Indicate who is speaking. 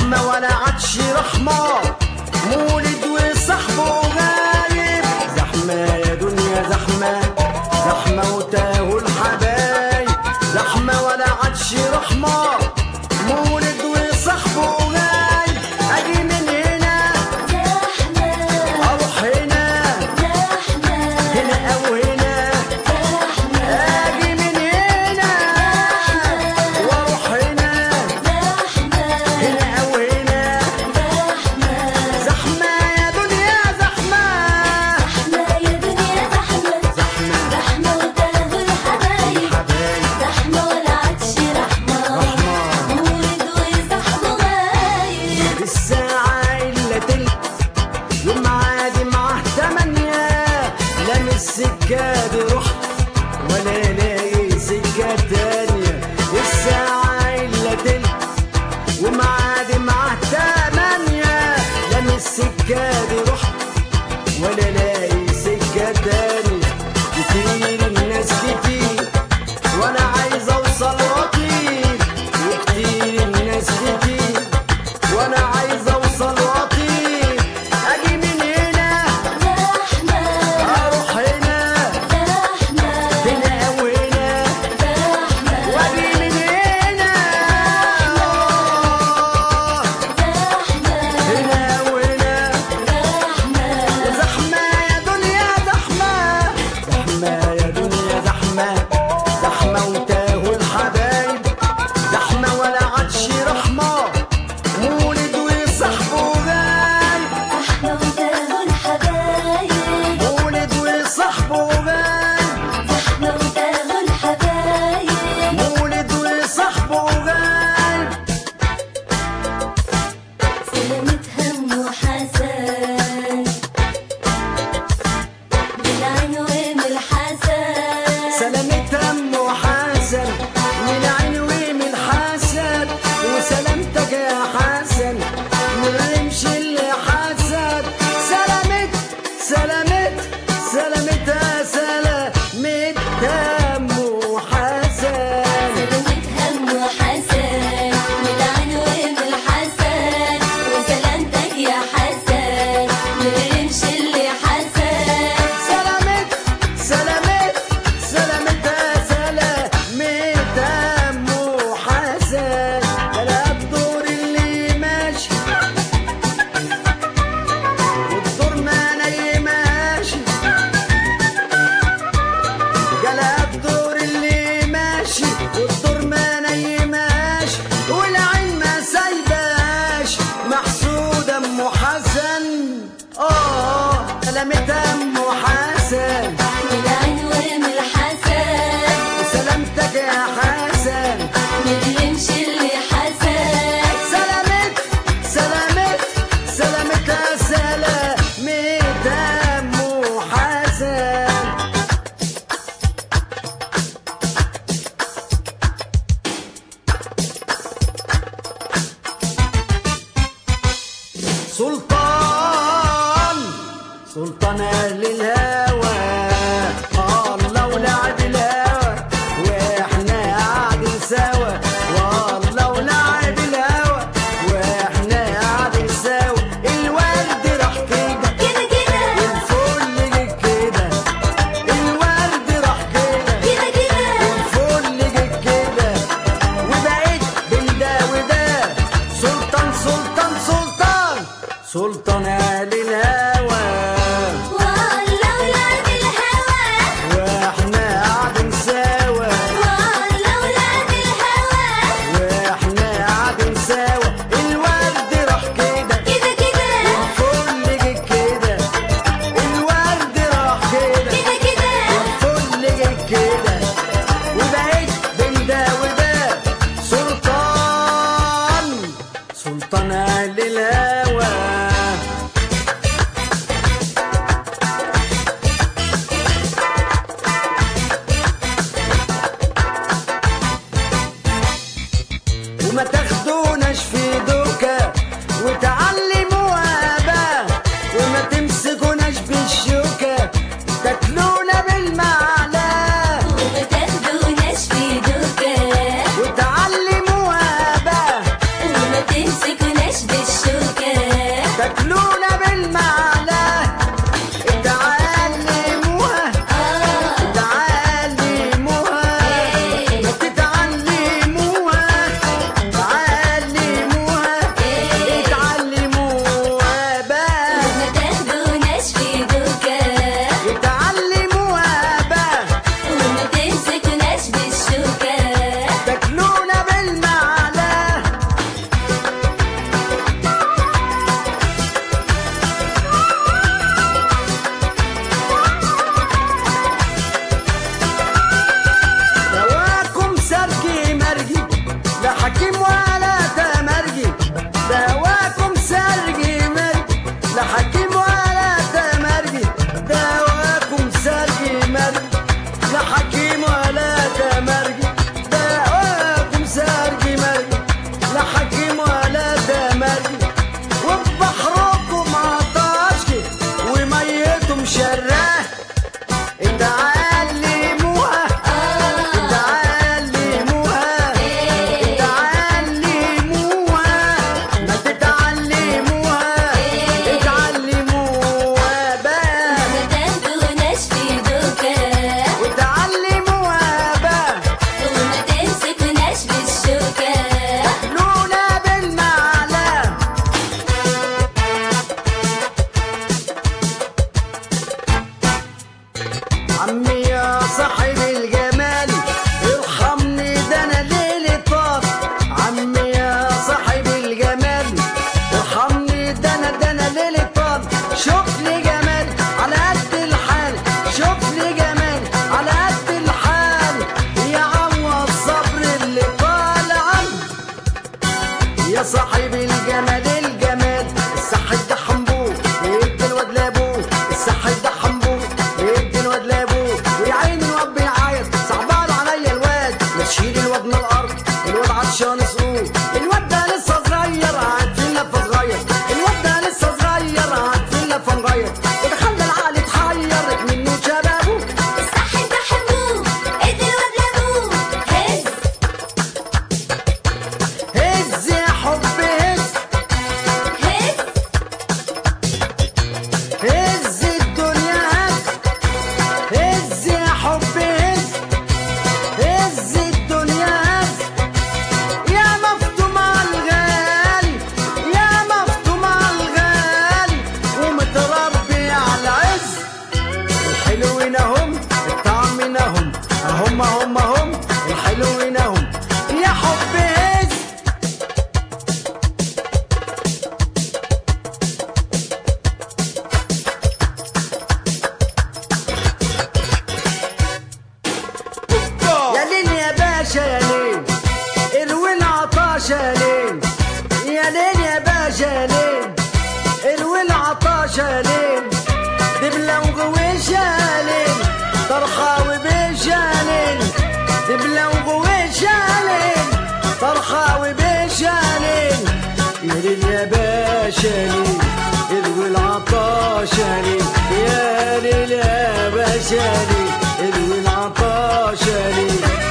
Speaker 1: زحمة ولا عادش رحمة مولد وصاحبه غايب زحمة يا دنيا زحمة زحمة وتاهوا الحبايب زحمة ولا عادش رحمة مولد وصاحبه غايب أجي من هنا
Speaker 2: زحمة
Speaker 1: أروح هنا
Speaker 2: زحمة
Speaker 1: هنا أو هنا
Speaker 2: زحمة
Speaker 1: أجي من هنا وأروح هنا
Speaker 2: زحمة
Speaker 1: هنا أو هنا
Speaker 2: زحمة
Speaker 1: زحمة يا دنيا زحمة
Speaker 2: زحمة يا دنيا زحمة
Speaker 1: زحمة
Speaker 2: زحمة وتاهوا الحبايب
Speaker 1: حبايب
Speaker 2: زحمة ولا عادش رحمة
Speaker 1: رحمة.
Speaker 2: مولد وصاحبه غايب
Speaker 1: الساعة إلا تلت ومعادي معاه تمانية لا من السكة دي رحت ولا لاقي سكة تانية الساعة إلا تلت ومعادي معاه تمانية لا من السكة دي رحت ولا لاقي سكة تانية كتير الناس كتير وانا عايز اوصل واطير وكتير الناس كتير وانا عايز اوصل واطير اجي من هنا
Speaker 2: زحمة
Speaker 1: اروح هنا
Speaker 2: زحمة
Speaker 1: هنا او هنا
Speaker 2: زحمة
Speaker 1: واجي من هنا
Speaker 2: زحمة
Speaker 1: هنا او هنا
Speaker 2: زحمة
Speaker 1: زحمة يا دنيا زحمة زحمة يا دنيا زحمة زحمة وتاهوا الحبايب زحمة ولا عادش رحمة مولد وصاحبه غايب
Speaker 2: زحمة وتاهوا الحبايب
Speaker 1: مولد وصاحبه غايب
Speaker 2: زحمة وتاهوا الحبايب
Speaker 1: مولد وصاحبه غايب
Speaker 2: سلامة هم وحسن بالعين وين الحسن
Speaker 1: سلامة هم وحسن من عين ومن حسد وسلامتك يا حسن من رمش اللي حسد سلامت سلامت سلامت سلامت هم وحسن
Speaker 2: سلامة هم وحسن بالعين وين الحسن وسلامتك يا حسن مرمش اللي حسن
Speaker 1: سلامت سلامت سلامت سلامت دم وحسن بلا الدور اللي ماشي والدور ما نايماش جلا الدور اللي ماشي والدور ما نايماش والعين ما سايباش محسود ام حسن اه سلامت ام حسن
Speaker 2: بالعين وين الحسن
Speaker 1: وسلامتك يا حسن
Speaker 2: مرمش اللي حسن
Speaker 1: سلامت سلامت سلامت سلامت دم حسن سلطان سلطان اهل الهوى الله ولعب الهوى واحنا قاعدين سوا والله ولعب الهوى واحنا قاعدين سوا الورد راح كده
Speaker 2: كده كده
Speaker 1: والفل جه كده الورد راح كده
Speaker 2: كده كده
Speaker 1: والفل جه كده وبقيت بين ده وده سلطان سلطان سلطان سلطان اهل الهوى
Speaker 2: والله ولاد الهوى
Speaker 1: واحنا قاعدين سوا
Speaker 2: والله ولاد الهوى
Speaker 1: واحنا قاعدين سوا الورد راح كده
Speaker 2: كده كده
Speaker 1: والفل جه كده الورد راح كده
Speaker 2: كده كده
Speaker 1: والفل جه كده وبقيت بين ده وده سلطان سلطان اهل الهوى وما تاخدوناش في دوكا وتعلموها بقى وما تمسكوناش بالشوكة تاكلونا بالمعلقة
Speaker 2: وما تاخدوناش في دوكا
Speaker 1: وتعلموها بقى
Speaker 2: وما تمسكوناش
Speaker 1: الجمال الجمال الصح ده حنبوه ويدي الواد لابوه الصح ده حنبوه ويدي الواد لابوه ويا عيني الواد بيعيط صعبان عليا الواد ما تشيل الواد من الارض الواد عطشان سرور الواد ده لسه صغير قاعد في لفه صغير الواد ده لسه صغير قاعد في لفه مغير ودخلنا العقل اتحير منه شبابه
Speaker 2: الصح ده حبوه ادي الواد لابوه هز
Speaker 1: هز يا حب هز
Speaker 2: هز
Speaker 1: هز الدنيا هز هز يا حب هز هز الدنيا هز يا مفتوم على الغالي يا مفتوم على الغالي ومتربي على العز الحلوين هم الطعمين هم هم هم هم الحلوين هم يا حب هز يا ليل يا باشا يا ليل اروي العطاش يا ليل يا ليل يا باشا يا ليل اروي العطاش يا ليل دبلة وغويش يا ليل طرخة وبيش يا ليل دبلة وغويش يا ليل طرخة وبيش يا ليل يا ليل يا باشا يا ليل اروي العطاش يا ليل يا ليل يا باشا يا ليل اروي العطاش يا ليل